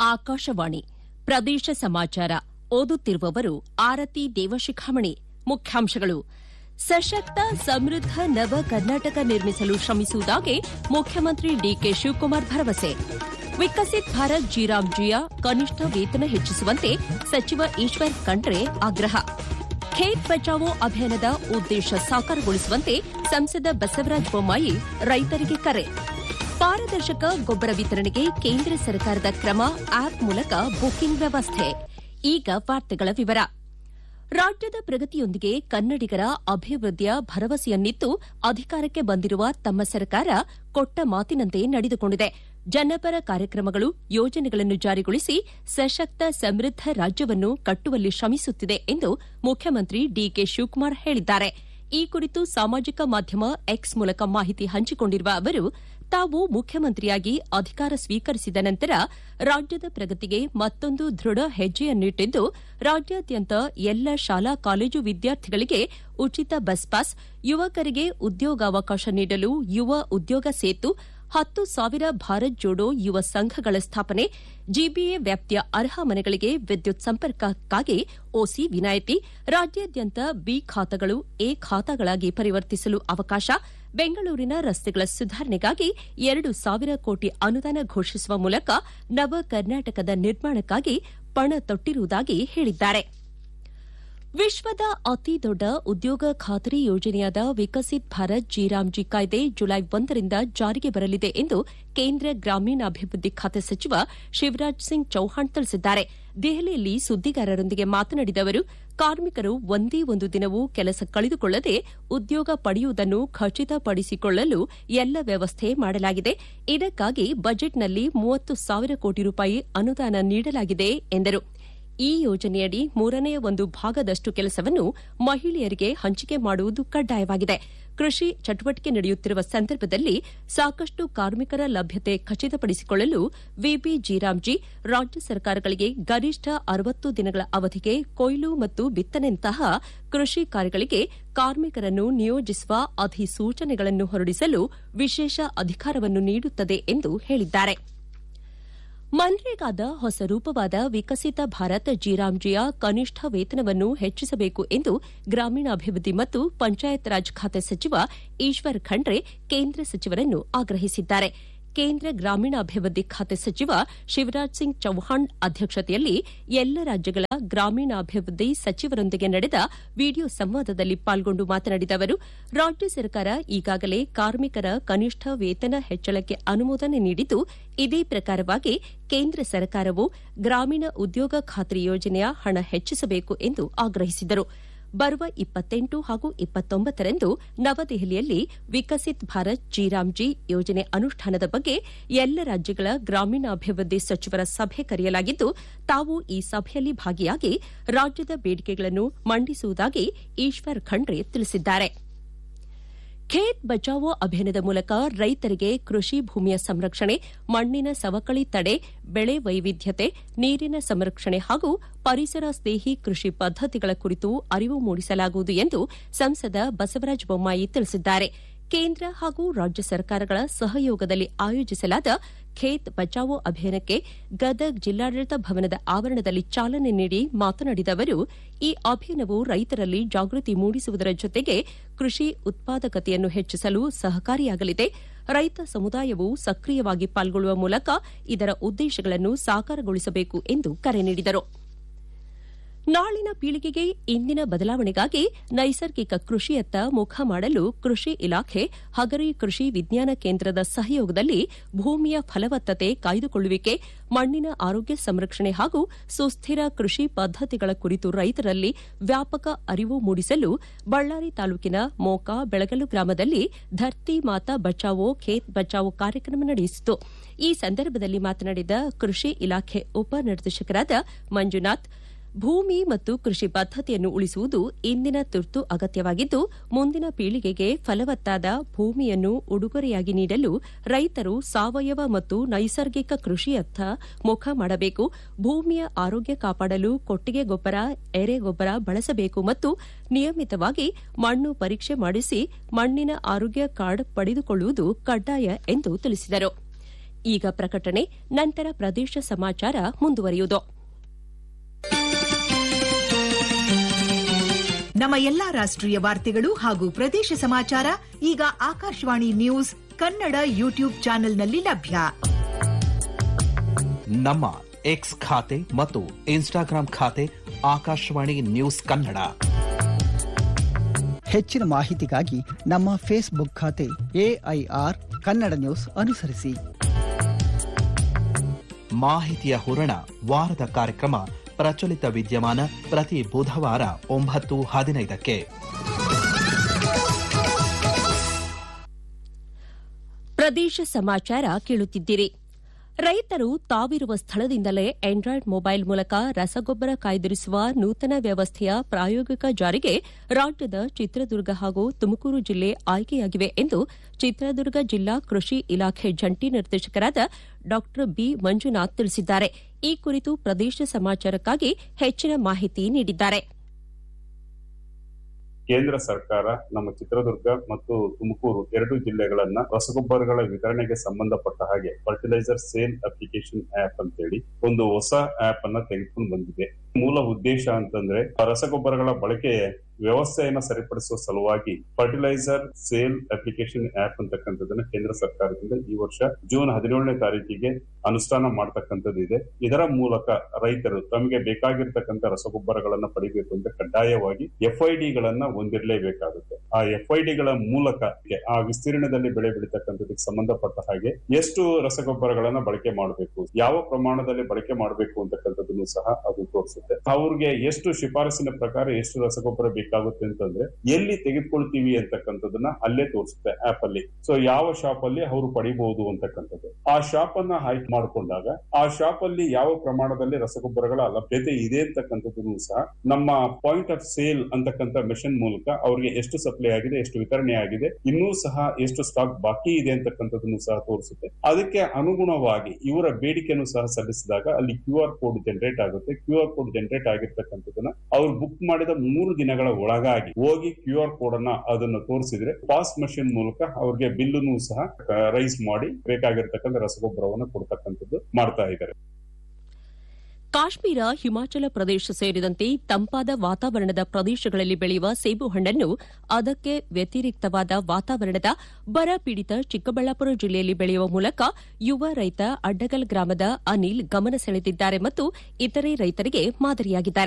ಆಕಾಶವಾಣಿ ಪ್ರದೇಶ ಸಮಾಚಾರ ಓದುತ್ತಿರುವವರು ಆರತಿ ದೇವಶಿಖಾಮಣಿ ಮುಖ್ಯಾಂಶಗಳು ಸಶಕ್ತ ಸಮೃದ್ಧ ನವ ಕರ್ನಾಟಕ ನಿರ್ಮಿಸಲು ಶ್ರಮಿಸುವುದಾಗಿ ಮುಖ್ಯಮಂತ್ರಿ ಡಿಕೆ ಶಿವಕುಮಾರ್ ಭರವಸೆ ವಿಕಸಿತ್ ಭಾರತ್ ಜಿರಾಮ್ಜಿಯ ಕನಿಷ್ಠ ವೇತನ ಹೆಚ್ಚಿಸುವಂತೆ ಸಚಿವ ಈಶ್ವರ್ ಖಂಡ್ರೆ ಆಗ್ರಹ ಖೇತ್ ಬಚಾವೋ ಅಭಿಯಾನದ ಉದ್ದೇಶ ಸಾಕಾರಗೊಳಿಸುವಂತೆ ಸಂಸದ ಬಸವರಾಜ ಬೊಮ್ಮಾಯಿ ರೈತರಿಗೆ ಕರೆ ಪಾರದರ್ಶಕ ಗೊಬ್ಬರ ವಿತರಣೆಗೆ ಕೇಂದ್ರ ಸರ್ಕಾರದ ಕ್ರಮ ಆಪ್ ಮೂಲಕ ಬುಕಿಂಗ್ ವ್ಯವಸ್ಥೆ ಈಗ ವಾರ್ತೆಗಳ ವಿವರ ರಾಜ್ಯದ ಪ್ರಗತಿಯೊಂದಿಗೆ ಕನ್ನಡಿಗರ ಅಭಿವೃದ್ಧಿಯ ಭರವಸೆಯನ್ನಿತ್ತು ಅಧಿಕಾರಕ್ಕೆ ಬಂದಿರುವ ತಮ್ಮ ಸರ್ಕಾರ ಕೊಟ್ಟ ಮಾತಿನಂತೆ ನಡೆದುಕೊಂಡಿದೆ ಜನಪರ ಕಾರ್ಯಕ್ರಮಗಳು ಯೋಜನೆಗಳನ್ನು ಜಾರಿಗೊಳಿಸಿ ಸಶಕ್ತ ಸಮೃದ್ಧ ರಾಜ್ಯವನ್ನು ಕಟ್ಟುವಲ್ಲಿ ಶ್ರಮಿಸುತ್ತಿದೆ ಎಂದು ಮುಖ್ಯಮಂತ್ರಿ ಡಿಕೆ ಶಿವಕುಮಾರ್ ಹೇಳಿದ್ದಾರೆ ಈ ಕುರಿತು ಸಾಮಾಜಿಕ ಮಾಧ್ಯಮ ಎಕ್ಸ್ ಮೂಲಕ ಮಾಹಿತಿ ಹಂಚಿಕೊಂಡಿರುವ ಅವರು ತಾವು ಮುಖ್ಯಮಂತ್ರಿಯಾಗಿ ಅಧಿಕಾರ ಸ್ವೀಕರಿಸಿದ ನಂತರ ರಾಜ್ಯದ ಪ್ರಗತಿಗೆ ಮತ್ತೊಂದು ದೃಢ ಹೆಜ್ಜೆಯನ್ನಿಟ್ಟಿದ್ದು ರಾಜ್ಯಾದ್ಯಂತ ಎಲ್ಲ ಶಾಲಾ ಕಾಲೇಜು ವಿದ್ಯಾರ್ಥಿಗಳಿಗೆ ಉಚಿತ ಬಸ್ ಪಾಸ್ ಯುವಕರಿಗೆ ಉದ್ಯೋಗಾವಕಾಶ ನೀಡಲು ಯುವ ಉದ್ಯೋಗ ಸೇತು ಹತ್ತು ಸಾವಿರ ಭಾರತ್ ಜೋಡೋ ಯುವ ಸಂಘಗಳ ಸ್ಥಾಪನೆ ಜಿಬಿಎ ವ್ಯಾಪ್ತಿಯ ಅರ್ಹ ಮನೆಗಳಿಗೆ ವಿದ್ಯುತ್ ಸಂಪರ್ಕಕ್ಕಾಗಿ ಒಸಿ ವಿನಾಯಿತಿ ರಾಜ್ಯಾದ್ಯಂತ ಬಿ ಖಾತಾಗಳು ಎ ಖಾತಾಗಳಾಗಿ ಪರಿವರ್ತಿಸಲು ಅವಕಾಶ ಬೆಂಗಳೂರಿನ ರಸ್ತೆಗಳ ಸುಧಾರಣೆಗಾಗಿ ಎರಡು ಸಾವಿರ ಕೋಟಿ ಅನುದಾನ ಘೋಷಿಸುವ ಮೂಲಕ ನವ ಕರ್ನಾಟಕದ ನಿರ್ಮಾಣಕ್ಕಾಗಿ ಪಣ ತೊಟ್ಟಿರುವುದಾಗಿ ಹೇಳಿದ್ದಾರೆ ವಿಶ್ವದ ಅತಿದೊಡ್ಡ ಉದ್ಯೋಗ ಖಾತರಿ ಯೋಜನೆಯಾದ ವಿಕಸಿತ್ ಭಾರತ್ ಜಿರಾಮ್ಜಿ ಕಾಯ್ದೆ ಜುಲೈ ಒಂದರಿಂದ ಜಾರಿಗೆ ಬರಲಿದೆ ಎಂದು ಕೇಂದ್ರ ಗ್ರಾಮೀಣಾಭಿವೃದ್ಧಿ ಖಾತೆ ಸಚಿವ ಶಿವರಾಜ್ ಸಿಂಗ್ ಚೌಹಾಣ್ ತಿಳಿಸಿದ್ದಾರೆ ದೆಹಲಿಯಲ್ಲಿ ಸುದ್ದಿಗಾರರೊಂದಿಗೆ ಮಾತನಾಡಿದ ಅವರು ಕಾರ್ಮಿಕರು ಒಂದೇ ಒಂದು ದಿನವೂ ಕೆಲಸ ಕಳೆದುಕೊಳ್ಳದೆ ಉದ್ಯೋಗ ಪಡೆಯುವುದನ್ನು ಖಚಿತಪಡಿಸಿಕೊಳ್ಳಲು ಎಲ್ಲ ವ್ಯವಸ್ಥೆ ಮಾಡಲಾಗಿದೆ ಇದಕ್ಕಾಗಿ ಬಜೆಟ್ನಲ್ಲಿ ಮೂವತ್ತು ಸಾವಿರ ಕೋಟಿ ರೂಪಾಯಿ ಅನುದಾನ ನೀಡಲಾಗಿದೆ ಎಂದರು ಈ ಯೋಜನೆಯಡಿ ಮೂರನೇ ಒಂದು ಭಾಗದಷ್ಟು ಕೆಲಸವನ್ನು ಮಹಿಳೆಯರಿಗೆ ಹಂಚಿಕೆ ಮಾಡುವುದು ಕಡ್ಡಾಯವಾಗಿದೆ ಕೃಷಿ ಚಟುವಟಿಕೆ ನಡೆಯುತ್ತಿರುವ ಸಂದರ್ಭದಲ್ಲಿ ಸಾಕಷ್ಟು ಕಾರ್ಮಿಕರ ಲಭ್ಯತೆ ಖಚಿತಪಡಿಸಿಕೊಳ್ಳಲು ವಿಬಿ ಜಿರಾಮ್ಜಿ ರಾಜ್ಯ ಸರ್ಕಾರಗಳಿಗೆ ಗರಿಷ್ಠ ಅರವತ್ತು ದಿನಗಳ ಅವಧಿಗೆ ಕೊಯ್ಲು ಮತ್ತು ಬಿತ್ತನೆಯಂತಹ ಕೃಷಿ ಕಾರ್ಯಗಳಿಗೆ ಕಾರ್ಮಿಕರನ್ನು ನಿಯೋಜಿಸುವ ಅಧಿಸೂಚನೆಗಳನ್ನು ಹೊರಡಿಸಲು ವಿಶೇಷ ಅಧಿಕಾರವನ್ನು ನೀಡುತ್ತದೆ ಎಂದು ಹೇಳಿದ್ದಾರೆ ಮನ್ರೇಗಾದ ಹೊಸ ರೂಪವಾದ ವಿಕಸಿತ ಭಾರತ್ ಜಿರಾಮ್ಜಿಯ ಕನಿಷ್ಠ ವೇತನವನ್ನು ಹೆಚ್ಚಿಸಬೇಕು ಎಂದು ಗ್ರಾಮೀಣಾಭಿವೃದ್ಧಿ ಮತ್ತು ಪಂಚಾಯತ್ ರಾಜ್ ಖಾತೆ ಸಚಿವ ಈಶ್ವರ್ ಖಂಡ್ರೆ ಕೇಂದ್ರ ಸಚಿವರನ್ನು ಆಗ್ರಹಿಸಿದ್ದಾರೆ ಕೇಂದ್ರ ಗ್ರಾಮೀಣಾಭಿವೃದ್ಧಿ ಖಾತೆ ಸಚಿವ ಶಿವರಾಜ್ ಸಿಂಗ್ ಚೌಹಾಣ್ ಅಧ್ಯಕ್ಷತೆಯಲ್ಲಿ ಎಲ್ಲ ರಾಜ್ಯಗಳ ಗ್ರಾಮೀಣಾಭಿವೃದ್ಧಿ ಸಚಿವರೊಂದಿಗೆ ನಡೆದ ವಿಡಿಯೋ ಸಂವಾದದಲ್ಲಿ ಪಾಲ್ಗೊಂಡು ಮಾತನಾಡಿದ ಅವರು ರಾಜ್ಯ ಸರ್ಕಾರ ಈಗಾಗಲೇ ಕಾರ್ಮಿಕರ ಕನಿಷ್ಠ ವೇತನ ಹೆಚ್ಚಳಕ್ಕೆ ಅನುಮೋದನೆ ನೀಡಿದ್ದು ಇದೇ ಪ್ರಕಾರವಾಗಿ ಕೇಂದ್ರ ಸರ್ಕಾರವು ಗ್ರಾಮೀಣ ಉದ್ಯೋಗ ಖಾತ್ರಿ ಯೋಜನೆಯ ಹಣ ಹೆಚ್ಚಿಸಬೇಕು ಎಂದು ಆಗ್ರಹಿಸಿದರು ಬರುವ ಇಪ್ಪತ್ತೆಂಟು ಹಾಗೂ ಇಪ್ಪತ್ತೊಂಬತ್ತರಂದು ನವದೆಹಲಿಯಲ್ಲಿ ವಿಕಸಿತ್ ಭಾರತ್ ಜಿರಾಮ್ಜಿ ಯೋಜನೆ ಅನುಷ್ಠಾನದ ಬಗ್ಗೆ ಎಲ್ಲ ರಾಜ್ಯಗಳ ಗ್ರಾಮೀಣಾಭಿವೃದ್ಧಿ ಸಚಿವರ ಸಭೆ ಕರೆಯಲಾಗಿದ್ದು ತಾವು ಈ ಸಭೆಯಲ್ಲಿ ಭಾಗಿಯಾಗಿ ರಾಜ್ಯದ ಬೇಡಿಕೆಗಳನ್ನು ಮಂಡಿಸುವುದಾಗಿ ಈಶ್ವರ್ ಖಂಡ್ರೆ ತಿಳಿಸಿದ್ದಾರೆ ಖೇತ್ ಬಚಾವೋ ಅಭಿಯಾನದ ಮೂಲಕ ರೈತರಿಗೆ ಕೃಷಿ ಭೂಮಿಯ ಸಂರಕ್ಷಣೆ ಮಣ್ಣಿನ ಸವಕಳಿ ತಡೆ ಬೆಳೆ ವೈವಿಧ್ಯತೆ ನೀರಿನ ಸಂರಕ್ಷಣೆ ಹಾಗೂ ಪರಿಸರ ಸ್ನೇಹಿ ಕೃಷಿ ಪದ್ದತಿಗಳ ಕುರಿತು ಅರಿವು ಮೂಡಿಸಲಾಗುವುದು ಎಂದು ಸಂಸದ ಬಸವರಾಜ ಬೊಮ್ಮಾಯಿ ತಿಳಿಸಿದ್ದಾರೆ ಕೇಂದ್ರ ಹಾಗೂ ರಾಜ್ಯ ಸರ್ಕಾರಗಳ ಸಹಯೋಗದಲ್ಲಿ ಆಯೋಜಿಸಲಾದ ಖೇತ್ ಬಚಾವೋ ಅಭಿಯಾನಕ್ಕೆ ಗದಗ್ ಜಿಲ್ಲಾಡಳಿತ ಭವನದ ಆವರಣದಲ್ಲಿ ಚಾಲನೆ ನೀಡಿ ಮಾತನಾಡಿದ ಅವರು ಈ ಅಭಿಯಾನವು ರೈತರಲ್ಲಿ ಜಾಗೃತಿ ಮೂಡಿಸುವುದರ ಜೊತೆಗೆ ಕೃಷಿ ಉತ್ಪಾದಕತೆಯನ್ನು ಹೆಚ್ಚಿಸಲು ಸಹಕಾರಿಯಾಗಲಿದೆ ರೈತ ಸಮುದಾಯವು ಸಕ್ರಿಯವಾಗಿ ಪಾಲ್ಗೊಳ್ಳುವ ಮೂಲಕ ಇದರ ಉದ್ದೇಶಗಳನ್ನು ಸಾಕಾರಗೊಳಿಸಬೇಕು ಎಂದು ಕರೆ ನೀಡಿದರು ನಾಳಿನ ಪೀಳಿಗೆಗೆ ಇಂದಿನ ಬದಲಾವಣೆಗಾಗಿ ನೈಸರ್ಗಿಕ ಕೃಷಿಯತ್ತ ಮುಖ ಮಾಡಲು ಕೃಷಿ ಇಲಾಖೆ ಹಗರಿ ಕೃಷಿ ವಿಜ್ಞಾನ ಕೇಂದ್ರದ ಸಹಯೋಗದಲ್ಲಿ ಭೂಮಿಯ ಫಲವತ್ತತೆ ಕಾಯ್ದುಕೊಳ್ಳುವಿಕೆ ಮಣ್ಣಿನ ಆರೋಗ್ಯ ಸಂರಕ್ಷಣೆ ಹಾಗೂ ಸುಸ್ಥಿರ ಕೃಷಿ ಪದ್ದತಿಗಳ ಕುರಿತು ರೈತರಲ್ಲಿ ವ್ಯಾಪಕ ಅರಿವು ಮೂಡಿಸಲು ಬಳ್ಳಾರಿ ತಾಲೂಕಿನ ಮೋಕಾ ಬೆಳಗಲು ಗ್ರಾಮದಲ್ಲಿ ಧರ್ತಿ ಮಾತಾ ಬಚಾವೋ ಖೇತ್ ಬಚಾವೋ ಕಾರ್ಯಕ್ರಮ ನಡೆಯಿತು ಈ ಸಂದರ್ಭದಲ್ಲಿ ಮಾತನಾಡಿದ ಕೃಷಿ ಇಲಾಖೆ ಉಪನಿರ್ದೇಶಕರಾದ ಮಂಜುನಾಥ್ ಭೂಮಿ ಮತ್ತು ಕೃಷಿ ಪದ್ದತಿಯನ್ನು ಉಳಿಸುವುದು ಇಂದಿನ ತುರ್ತು ಅಗತ್ಯವಾಗಿದ್ದು ಮುಂದಿನ ಪೀಳಿಗೆಗೆ ಫಲವತ್ತಾದ ಭೂಮಿಯನ್ನು ಉಡುಗೊರೆಯಾಗಿ ನೀಡಲು ರೈತರು ಸಾವಯವ ಮತ್ತು ನೈಸರ್ಗಿಕ ಕೃಷಿಯತ್ತ ಮುಖ ಮಾಡಬೇಕು ಭೂಮಿಯ ಆರೋಗ್ಯ ಕಾಪಾಡಲು ಕೊಟ್ಟಿಗೆ ಗೊಬ್ಬರ ಎರೆಗೊಬ್ಬರ ಬಳಸಬೇಕು ಮತ್ತು ನಿಯಮಿತವಾಗಿ ಮಣ್ಣು ಪರೀಕ್ಷೆ ಮಾಡಿಸಿ ಮಣ್ಣಿನ ಆರೋಗ್ಯ ಕಾರ್ಡ್ ಪಡೆದುಕೊಳ್ಳುವುದು ಕಡ್ಡಾಯ ಎಂದು ತಿಳಿಸಿದರು ಈಗ ಪ್ರಕಟಣೆ ನಂತರ ಪ್ರದೇಶ ಸಮಾಚಾರ ಮುಂದುವರಿಯುವುದು ನಮ್ಮ ಎಲ್ಲಾ ರಾಷ್ಟ್ರೀಯ ವಾರ್ತೆಗಳು ಹಾಗೂ ಪ್ರದೇಶ ಸಮಾಚಾರ ಈಗ ಆಕಾಶವಾಣಿ ನ್ಯೂಸ್ ಕನ್ನಡ ಯೂಟ್ಯೂಬ್ ಚಾನೆಲ್ನಲ್ಲಿ ಲಭ್ಯ ನಮ್ಮ ಎಕ್ಸ್ ಖಾತೆ ಮತ್ತು ಇನ್ಸ್ಟಾಗ್ರಾಂ ಖಾತೆ ಆಕಾಶವಾಣಿ ನ್ಯೂಸ್ ಕನ್ನಡ ಹೆಚ್ಚಿನ ಮಾಹಿತಿಗಾಗಿ ನಮ್ಮ ಫೇಸ್ಬುಕ್ ಖಾತೆ ಎಐಆರ್ ಕನ್ನಡ ನ್ಯೂಸ್ ಅನುಸರಿಸಿ ಮಾಹಿತಿಯ ಹೂರಣ ವಾರದ ಕಾರ್ಯಕ್ರಮ ಪ್ರಚಲಿತ ವಿದ್ಯಮಾನ ಪ್ರತಿ ಬುಧವಾರ ಒಂಬತ್ತು ಹದಿನೈದಕ್ಕೆ ಪ್ರದೇಶ ಸಮಾಚಾರ ಕೇಳುತ್ತಿದ್ದೀರಿ ರೈತರು ತಾವಿರುವ ಸ್ಥಳದಿಂದಲೇ ಆಂಡ್ರಾಯ್ಡ್ ಮೊಬೈಲ್ ಮೂಲಕ ರಸಗೊಬ್ಬರ ಕಾಯ್ದಿರಿಸುವ ನೂತನ ವ್ಯವಸ್ಥೆಯ ಪ್ರಾಯೋಗಿಕ ಜಾರಿಗೆ ರಾಜ್ಯದ ಚಿತ್ರದುರ್ಗ ಹಾಗೂ ತುಮಕೂರು ಜಿಲ್ಲೆ ಆಯ್ಕೆಯಾಗಿವೆ ಎಂದು ಚಿತ್ರದುರ್ಗ ಜಿಲ್ಲಾ ಕೃಷಿ ಇಲಾಖೆ ಜಂಟಿ ನಿರ್ದೇಶಕರಾದ ಡಾ ಬಿ ಮಂಜುನಾಥ್ ತಿಳಿಸಿದ್ದಾರೆ ಈ ಕುರಿತು ಪ್ರದೇಶ ಸಮಾಚಾರಕ್ಕಾಗಿ ಹೆಚ್ಚಿನ ಮಾಹಿತಿ ನೀಡಿದ್ದಾರೆ ಕೇಂದ್ರ ಸರ್ಕಾರ ನಮ್ಮ ಚಿತ್ರದುರ್ಗ ಮತ್ತು ತುಮಕೂರು ಎರಡು ಜಿಲ್ಲೆಗಳನ್ನ ರಸಗೊಬ್ಬರಗಳ ವಿತರಣೆಗೆ ಸಂಬಂಧಪಟ್ಟ ಹಾಗೆ ಫರ್ಟಿಲೈಸರ್ ಸೇಲ್ ಅಪ್ಲಿಕೇಶನ್ ಆಪ್ ಅಂತೇಳಿ ಒಂದು ಹೊಸ ಆಪ್ ಅನ್ನ ತೆಗೆದುಕೊಂಡು ಬಂದಿದೆ ಮೂಲ ಉದ್ದೇಶ ಅಂತಂದ್ರೆ ರಸಗೊಬ್ಬರಗಳ ಬಳಕೆ ವ್ಯವಸ್ಥೆಯನ್ನ ಸರಿಪಡಿಸುವ ಸಲುವಾಗಿ ಫರ್ಟಿಲೈಸರ್ ಸೇಲ್ ಅಪ್ಲಿಕೇಶನ್ ಆಪ್ ಅಂತಕ್ಕಂಥದ್ದನ್ನ ಕೇಂದ್ರ ಸರ್ಕಾರದಿಂದ ಈ ವರ್ಷ ಜೂನ್ ಹದಿನೇಳನೇ ತಾರೀಕಿಗೆ ಅನುಷ್ಠಾನ ಮಾಡತಕ್ಕಂಥದ್ದು ಇದೆ ಇದರ ಮೂಲಕ ರೈತರು ತಮಗೆ ಬೇಕಾಗಿರ್ತಕ್ಕಂಥ ರಸಗೊಬ್ಬರಗಳನ್ನ ಪಡಿಬೇಕು ಅಂತ ಕಡ್ಡಾಯವಾಗಿ ಎಫ್ಐಡಿಗಳನ್ನ ಹೊಂದಿರಲೇಬೇಕಾಗುತ್ತೆ ಆ ಎಫ್ಐಡಿಗಳ ಮೂಲಕ ಆ ವಿಸ್ತೀರ್ಣದಲ್ಲಿ ಬೆಳೆ ಬೆಳೀತಕ್ಕಂಥದಕ್ಕೆ ಸಂಬಂಧಪಟ್ಟ ಹಾಗೆ ಎಷ್ಟು ರಸಗೊಬ್ಬರಗಳನ್ನ ಬಳಕೆ ಮಾಡಬೇಕು ಯಾವ ಪ್ರಮಾಣದಲ್ಲಿ ಬಳಕೆ ಮಾಡಬೇಕು ಅಂತಕ್ಕಂಥದ್ದನ್ನು ಸಹ ಅದು ತೋರಿಸುತ್ತೆ ಅವ್ರಿಗೆ ಎಷ್ಟು ಶಿಫಾರಸಿನ ಪ್ರಕಾರ ಎಷ್ಟು ರಸಗೊಬ್ಬರ ಬೇಕಾಗುತ್ತೆ ಅಂತಂದ್ರೆ ಎಲ್ಲಿ ತೆಗೆದುಕೊಳ್ತೀವಿ ಅಂತಕ್ಕಂಥದ್ದನ್ನ ಅಲ್ಲೇ ತೋರಿಸುತ್ತೆ ಆಪ್ ಅಲ್ಲಿ ಸೊ ಯಾವ ಶಾಪ್ ಅಲ್ಲಿ ಅವರು ಪಡಿಬಹುದು ಅಂತಕ್ಕಂಥದ್ದು ಆ ಶಾಪ್ ಅನ್ನ ಆಯ್ಕೆ ಮಾಡಿಕೊಂಡಾಗ ಆ ಶಾಪ್ ಅಲ್ಲಿ ಯಾವ ಪ್ರಮಾಣದಲ್ಲಿ ರಸಗೊಬ್ಬರಗಳ ಲಭ್ಯತೆ ಇದೆ ಅಂತಕ್ಕಂಥದ್ದನ್ನು ಸಹ ನಮ್ಮ ಪಾಯಿಂಟ್ ಆಫ್ ಸೇಲ್ ಅಂತಕ್ಕಂಥ ಮೆಷಿನ್ ಮೂಲಕ ಅವ್ರಿಗೆ ಎಷ್ಟು ಸಪ್ಲೈ ಆಗಿದೆ ಎಷ್ಟು ವಿತರಣೆ ಆಗಿದೆ ಇನ್ನೂ ಸಹ ಎಷ್ಟು ಸ್ಟಾಕ್ ಬಾಕಿ ಇದೆ ಅಂತಕ್ಕಂಥದ್ದನ್ನು ಸಹ ತೋರಿಸುತ್ತೆ ಅದಕ್ಕೆ ಅನುಗುಣವಾಗಿ ಇವರ ಬೇಡಿಕೆಯನ್ನು ಸಹ ಸಲ್ಲಿಸಿದಾಗ ಅಲ್ಲಿ ಕ್ಯೂ ಆರ್ ಕೋಡ್ ಜನರೇಟ್ ಆಗುತ್ತೆ ಕ್ಯೂ ಆರ್ ಕೋಡ್ ಜನರೇಟ್ ಆಗಿರ್ತಕ್ಕಂಥದ್ದನ್ನ ಅವ್ರು ಬುಕ್ ಮಾಡಿದ ಮೂರು ದಿನಗಳ ಒಳಗಾಗಿ ಹೋಗಿ ಕ್ಯೂ ಆರ್ ಕೋಡ್ ಅನ್ನ ಅದನ್ನು ತೋರಿಸಿದ್ರೆ ಪಾಸ್ ಮಷಿನ್ ಮೂಲಕ ಅವ್ರಿಗೆ ಬಿಲ್ಲನ್ನು ಸಹ ರೈಸ್ ಮಾಡಿ ಬೇಕಾಗಿರ್ತಕ್ಕಂಥ ರಸಗೊಬ್ಬರವನ್ನು ಕೊಡ್ತಕ್ಕಂಥದ್ದು ಮಾಡ್ತಾ ಇದ್ದಾರೆ ಕಾಶ್ಮೀರ ಹಿಮಾಚಲ ಪ್ರದೇಶ ಸೇರಿದಂತೆ ತಂಪಾದ ವಾತಾವರಣದ ಪ್ರದೇಶಗಳಲ್ಲಿ ಬೆಳೆಯುವ ಸೇಬು ಹಣ್ಣನ್ನು ಅದಕ್ಕೆ ವ್ಯತಿರಿಕ್ತವಾದ ವಾತಾವರಣದ ಬರ ಪೀಡಿತ ಚಿಕ್ಕಬಳ್ಳಾಪುರ ಜಿಲ್ಲೆಯಲ್ಲಿ ಬೆಳೆಯುವ ಮೂಲಕ ಯುವ ರೈತ ಅಡ್ಡಗಲ್ ಗ್ರಾಮದ ಅನಿಲ್ ಗಮನ ಸೆಳೆದಿದ್ದಾರೆ ಮತ್ತು ಇತರೆ ರೈತರಿಗೆ ಮಾದರಿಯಾಗಿದ್ದಾರೆ